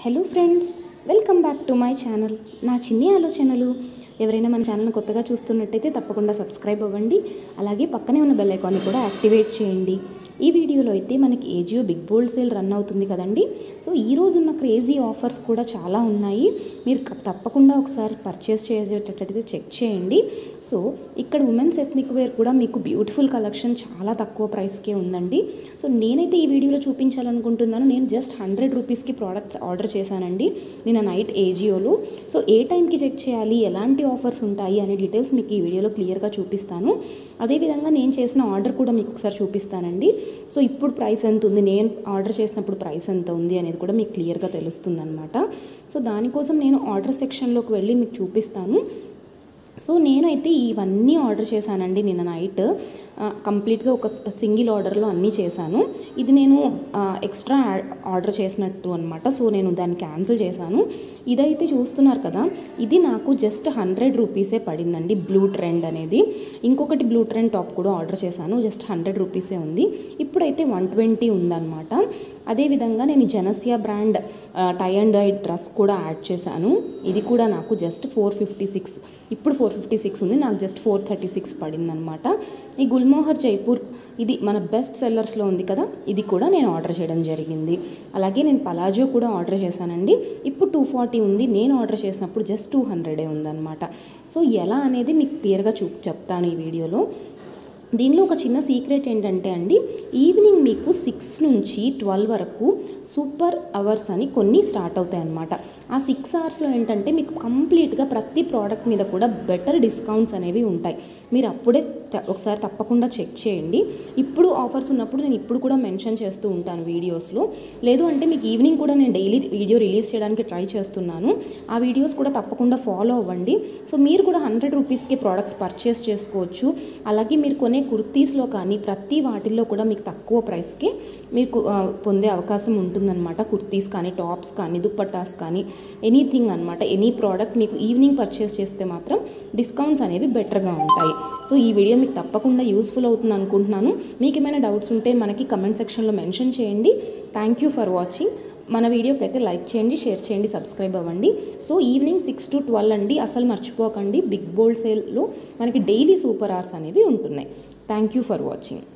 hello friends welcome back to my channel నా చిన్ని ఆలోచనలు ఎవరైనా మన ఛానల్ని కొత్తగా చూస్తున్నట్టయితే తప్పకుండా సబ్స్క్రైబ్ అవ్వండి అలాగే పక్కనే ఉన్న బెల్ ఐకాన్ని కూడా యాక్టివేట్ చేయండి ఈ వీడియోలో అయితే మనకి Ajio big bold sale run అవుతుంది కదండి సో ఈ రోజు ఉన్న క్రేజీ ఆఫర్స్ కూడా చాలా ఉన్నాయి మీరు క- తప్పకుండా ఒకసారి పర్చేస్ చేసేటట్టయితే చెక్ చేయండి సో ఇక్కడ ఉమెన్స్ ఎథ్నిక్ వేర్ కూడా మీకు బ్యూటిఫుల్ కలెక్షన్ చాలా తక్కువ ప్రైస్కే ఉందండి సో నేనైతే ఈ వీడియోలో చూపించాలనుకుంటున్నాను నేను జస్ట్ హండ్రెడ్ రూపీస్కి ప్రోడక్ట్స్ ఆర్డర్ చేశానండి నిన్న నైట్ ఏజియోలో సో ఏ టైంకి చెక్ చేయాలి ఎలాంటి ఆఫర్స్ ఉంటాయి అనే డీటెయిల్స్ మీకు ఈ వీడియోలో క్లియర్గా చూపిస్తాను అదేవిధంగా నేను చేసిన ఆర్డర్ కూడా మీకు ఒకసారి చూపిస్తానండి సో ఇప్పుడు ప్రైస్ ఎంత ఉంది నేను ఆర్డర్ చేసినప్పుడు ప్రైస్ ఎంత ఉంది అనేది కూడా మీకు క్లియర్గా తెలుస్తుంది అనమాట సో దానికోసం నేను ఆర్డర్ సెక్షన్లోకి వెళ్ళి మీకు చూపిస్తాను సో నేనైతే ఇవన్నీ ఆర్డర్ చేశానండి నిన్న నైట్ ఆ, కంప్లీట్గా ఒక సింగిల్ ఆర్డర్లో అన్నీ చేశాను ఇది నేను ఆ, ఎక్స్ట్రా యాడ్- ఆర్డర్ చేసినట్టు అనమాట సో నేను దాన్ని క్యాన్సిల్ చేశాను ఇదైతే చూస్తున్నారు కదా ఇది నాకు జస్ట్ హండ్రెడ్ రూపీసే పడిందండి బ్లూ ట్రెండ్ అనేది ఇంకొకటి బ్లూ ట్రెండ్ టాప్ కూడా ఆర్డర్ చేశాను జస్ట్ హండ్రెడ్ రూపీసే ఉంది ఇప్పుడైతే వన్ ట్వంటీ ఉందన్నమాట అదేవిధంగా నేను Janasya brand tie and dye dress కూడా యాడ్ చేశాను ఇది కూడా నాకు జస్ట్ ఫోర్ ఫిఫ్టీ సిక్స్ ఇప్పుడు ఫోర్ ఫిఫ్టీ సిక్స్ ఉంది నాకు జస్ట్ ఫోర్ థర్టీ సిక్స్ పడిందనమాట ఈ గుల్మోహర్ జైపూర్ ఇది మన బెస్ట్ సెల్లర్స్లో ఉంది కదా ఇది కూడా నేను ఆర్డర్ చేయడం జరిగింది అలాగే నేను పలాజో కూడా ఆర్డర్ చేశానండి ఇప్పుడు టూ ఫార్టీ ఉంది నేను ఆర్డర్ చేసినప్పుడు జస్ట్ టూ హండ్రెడే ఉందన్నమాట సో ఎలా అనేది మీకు క్లియర్గా చూ చెప్తాను ఈ వీడియోలో దీనిలో ఒక చిన్న సీక్రెట్ ఏంటంటే అండి ఈవినింగ్ మీకు సిక్స్ నుంచి ట్వెల్వ్ వరకు సూపర్ అవర్స్ అని కొన్ని స్టార్ట్ అవుతాయి అన్నమాట ఆ సిక్స్ అవర్స్లో ఏంటంటే మీకు కంప్లీట్గా ప్రతి ప్రోడక్ట్ మీద కూడా బెటర్ డిస్కౌంట్స్ అనేవి ఉంటాయి మీరు అప్పుడే త- ఒకసారి తప్పకుండా చెక్ చేయండి ఇప్పుడు ఆఫర్స్ ఉన్నప్పుడు నేను ఇప్పుడు కూడా మెన్షన్ చేస్తూ ఉంటాను వీడియోస్లో లేదు అంటే మీకు ఈవినింగ్ కూడా నేను డైలీ వీడియో రిలీజ్ చేయడానికి ట్రై చేస్తున్నాను ఆ వీడియోస్ కూడా తప్పకుండా ఫాలో అవ్వండి సో మీరు కూడా హండ్రెడ్ రూపీస్కి ప్రోడక్ట్స్ పర్చేస్ చేసుకోవచ్చు అలాగే మీరు కొనే కుర్తీస్లో కానీ ప్రతి వాటిల్లో కూడా మీకు తక్కువ ప్రైస్కే మీకు ఆ, పొందే అవకాశం ఉంటుందన్నమాట కుర్తీస్ కానీ టాప్స్ కానీ దుప్పటాస్ కానీ ఎనీథింగ్ అనమాట ఎనీ ప్రోడక్ట్ మీకు ఈవినింగ్ పర్చేస్ చేస్తే మాత్రం డిస్కౌంట్స్ అనేవి బెటర్గా ఉంటాయి సో ఈ వీడియో మీకు తప్పకుండా యూస్ఫుల్ అవుతుంది అనుకుంటున్నాను మీకు ఏమైనా డౌట్స్ ఉంటే మనకి కమెంట్ సెక్షన్లో మెన్షన్ చేయండి థ్యాంక్ యూ ఫర్ వాచింగ్ మన వీడియోకి అయితే లైక్ చేయండి షేర్ చేయండి సబ్స్క్రైబ్ అవ్వండి so evening six to twelve అండి అసలు మర్చిపోకండి బిగ్ బోల్డ్ సేల్లో మనకి డైలీ సూపర్ అవర్స్ అనేవి ఉంటున్నాయి థ్యాంక్ యూ ఫర్ వాచింగ్